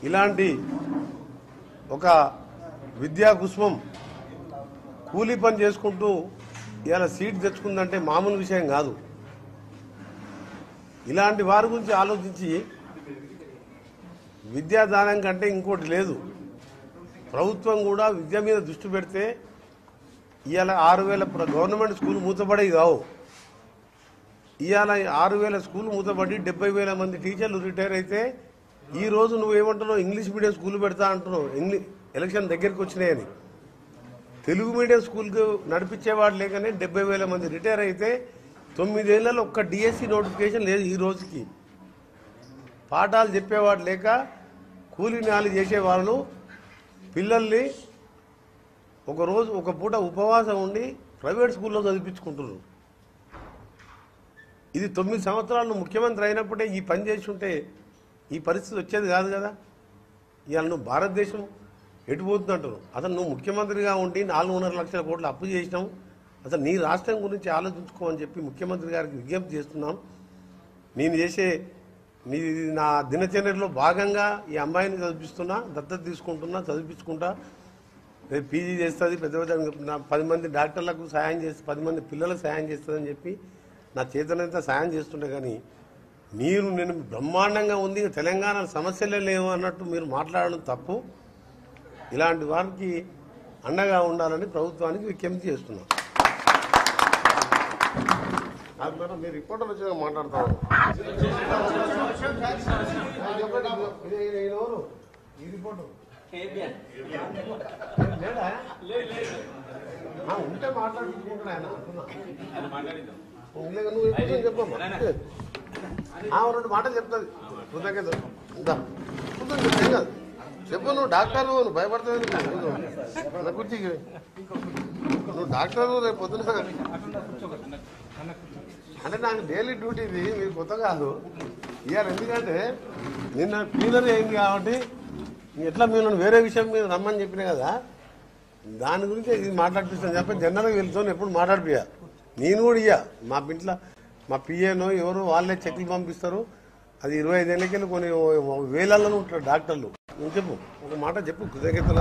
ఇలాంటి ఒక విద్యా కుస్మం కూలీ పని చేసుకుంటూ ఇవాళ సీట్ తెచ్చుకుందంటే మామూలు విషయం కాదు ఇలాంటి వారి గురించి ఆలోచించి విద్యాదానం కంటే ఇంకోటి లేదు ప్రభుత్వం కూడా విద్య మీద దృష్టి పెడితే ఇవాళ ఆరు వేల ప్ర- గవర్నమెంట్ స్కూల్ మూతపడేవి కావు ఇవాళ ఆరు వేల స్కూల్ మూతపడి డెబ్బై వేల మంది టీచర్లు రిటైర్ అయితే ఈ రోజు నువ్వు ఏమంటున్నావు ఇంగ్లీష్ మీడియం స్కూల్ పెడతా అంటున్నావు ఇంగ్లీష్ ఎలక్షన్ దగ్గరికి వచ్చినాయని తెలుగు మీడియం స్కూల్కి నడిపించేవాడు లేకనే డెబ్బై వేల మంది రిటైర్ అయితే తొమ్మిదేళ్లలో ఒక్క డిఎస్సి నోటిఫికేషన్ లేదు ఈ రోజుకి పాఠాలు చెప్పేవాడు లేక కూలీ నాలి చేసే వాళ్ళు పిల్లల్ని ఒక రోజు ఒక పూట ఉపవాసం ఉండి ప్రైవేట్ స్కూల్లో చదివించుకుంటున్నారు ఇది తొమ్మిది సంవత్సరాలు నువ్వు ముఖ్యమంత్రి అయినప్పుడే ఈ పని చేసి ఉంటే ఈ పరిస్థితి వచ్చేది కాదు కదా ఇవాళ నువ్వు భారతదేశం ఎటు పోతుందంటారు అసలు నువ్వు ముఖ్యమంత్రిగా ఉండి నాలుగున్నర లక్షల కోట్లు అప్పు చేసినావు అసలు నీ రాష్ట్రం గురించి ఆలోచించుకో అని చెప్పి ముఖ్యమంత్రి గారికి విజ్ఞప్తి చేస్తున్నాం నేను చేసే నీ నా దినచర్యలో భాగంగా ఈ అమ్మాయిని చదివిస్తున్నా దత్తత తీసుకుంటున్నా చదివించుకుంటా రేపు పీజీ చేస్తుంది పెద్ద పెద్ద నా పది మంది డాక్టర్లకు సాయం చేసి పది మంది పిల్లలకు సాయం చేస్తుందని చెప్పి నా చేతనంతా సాయం చేస్తుండే కానీ మీరు నేను బ్రహ్మాండంగా ఉంది తెలంగాణ సమస్యలే లేవు అన్నట్టు మీరు మాట్లాడడం తప్పు ఇలాంటి వారికి అండగా ఉండాలని ప్రభుత్వానికి విజ్ఞప్తి చేస్తున్నాం అది మేడం, మీరు రిపోర్టర్ వచ్చి మాట్లాడతారు ఈ రిపోర్టర్ లేడా ఆ, ఉంటే మాట్లాడుకుంటున్నా ఆయన అంటున్నా లేదు, నువ్వు కూర్చొని చెప్పమ్మా ఆ, ఓ రెండు మాటలు చెప్తుంది కృతజ్ఞత ఇందా. కూర్చొని చెప్పు, ఏం కాదు చెప్పు నువ్వు డాక్టర్ నువ్వు భయపడతావు నా కుర్చీకి నువ్వు డాక్టర్ రేపు పొద్దున అంటే నాకు డైలీ డ్యూటీ ఇది మీరు కొత్త కాదు ఇవాళ ఎందుకంటే నిన్న క్లీనర్ అయింది కాబట్టి ఎట్లా మీరు వేరే విషయం మీద రమ్మని చెప్పినా కదా దాని గురించి ఇది మాట్లాడిపిస్తాను చెప్పి జనరల్గా వీళ్ళతో ఎప్పుడు మాట్లాడిపోయా నేను కూడా ఇయ్యా మా ఇంట్లో మా పిఏనో ఎవరో వాళ్ళే చెక్లు పంపిస్తారు అది ఇరవై ఐదేళ్ళకెళ్ళి కొన్ని వేలల్లో ఉంటారు డాక్టర్లు నువ్వు చెప్పు ఒక మాట చెప్పు కృతజ్ఞతలు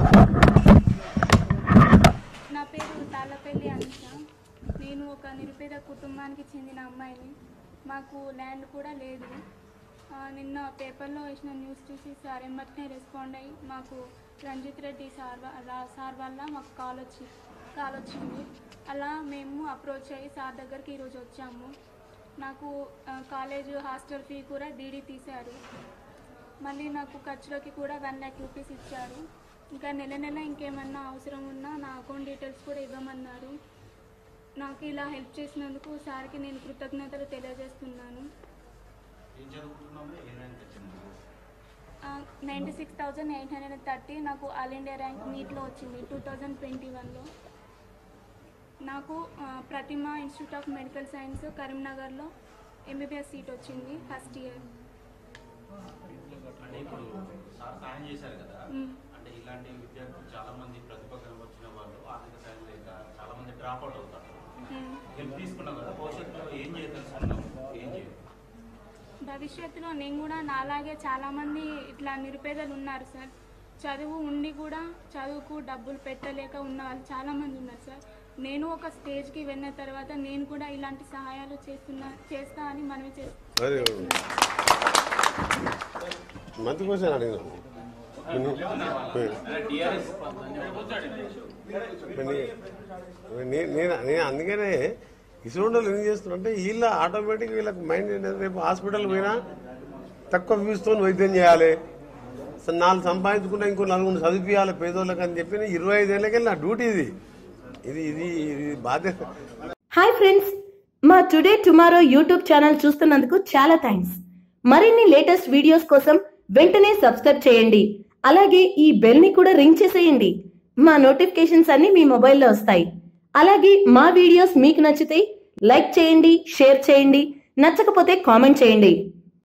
నా పేరు తాళ్ళపల్లి అనిష నేను ఒక నిరుపేద కుటుంబానికి చెందిన అమ్మాయిని మాకు ల్యాండ్ కూడా లేదు ఆ, నిన్న పేపర్లో వేసిన న్యూస్ చూసి సార్ ఎమ్మటనే రెస్పాండ్ అయ్యి మాకు రంజిత్ రెడ్డి సార్ వా- రా- సార్ వల్ల మాకు కాల్ వచ్చి కాల్ వచ్చింది అలా మేము అప్రోచ్ అయ్యి సార్ దగ్గరికి ఈరోజు వచ్చాము నాకు ఆ, కాలేజ్ హాస్టల్ ఫీ కూడా డీడీ తీశారు మళ్ళీ నాకు ఖర్చులకి కూడా వన్ ల్యాక్ రూపీస్ ఇచ్చారు ఇంకా నెల నెల ఇంకేమన్నా అవసరం ఉన్నా నా అకౌంట్ డీటెయిల్స్ కూడా ఇవ్వమన్నారు నాకు ఇలా హెల్ప్ చేసినందుకు సార్కి నేను కృతజ్ఞతలు తెలియజేస్తున్నాను ఏం చదువుకుంటున్నాము ఏమైనా తెచ్చింది ninety six thousand eight hundred and thirty నాకు ఆల్ ఇండియా ర్యాంక్ నీట్లో వచ్చింది టూ థౌజండ్ ట్వంటీ వన్లో నాకు ఆ, Prathima institute of medical science కరీంనగర్లో ఎంబీబీఎస్ సీట్ వచ్చింది ఫస్ట్ ఇయర్ అంటే ఇప్పుడు సార్ సాయం చేశారు కదా మ్మ్. అంటే ఇలాంటి విద్యార్థులు చాలా మంది ప్రతిభ కనబవచ్చిన వాళ్ళు ఆర్థిక సాయం లేక చాలా మంది డ్రాప్ అవుట్ అవుతారు హెల్ప్ తీసుకున్నాం కదా భవిష్యత్తులో ఏం చేయదలుచుకున్నాం ఏం చేయాలి భవిష్యత్తులో నేను కూడా నాలాగే చాలామంది ఇట్లా నిరుపేదలు ఉన్నారు సార్ చదువు ఉండి కూడా చదువుకు డబ్బులు పెట్టలేక ఉన్న వాళ్ళు చాలామంది ఉన్నారు సార్ నేను ఒక స్టేజ్కి వెళ్ళిన తర్వాత నేను కూడా ఇలాంటి సహాయాలు చేస్తున్నా చేస్తా అని మనవి Very good. చేస్తున్నాను మంచి క్వశ్చన్ అడిగినాను టీఆర్ఎస్ నేను నేను నేను అందుకనే ఇసుండలు ఏం చేస్తున్నారంటే వీళ్ళ ఆటోమేటిక్ వీళ్ళకి మైండ్ ఏంటంటే రేపు హాస్పిటల్ పోయినా తక్కువ ఫీజుతో వైద్యం చేయాలి అసలు నాలుగు సంపాదించుకుంటే ఇంకో నలుగురు చదివియాలి పేదోళ్ళకి అని చెప్పి ఇరవై ఐదేళ్ళకెళ్ళి నా డ్యూటీ ఇది ఇది ఇది ఇది బాధ్యత హాయ్ ఫ్రెండ్స్ మా టుడే టుమారో యూట్యూబ్ ఛానల్ చూస్తున్నందుకు చాలా థ్యాంక్స్ మరిన్ని లేటెస్ట్ వీడియోస్ కోసం వెంటనే సబ్స్క్రైబ్ చేయండి అలాగే ఈ బెల్ ని కూడా రింగ్ చేసేయండి మా నోటిఫికేషన్స్ అన్ని మీ మొబైల్లో వస్తాయి అలాగే మా వీడియోస్ మీకు నచ్చితే లైక్ చేయండి షేర్ చేయండి నచ్చకపోతే కామెంట్ చేయండి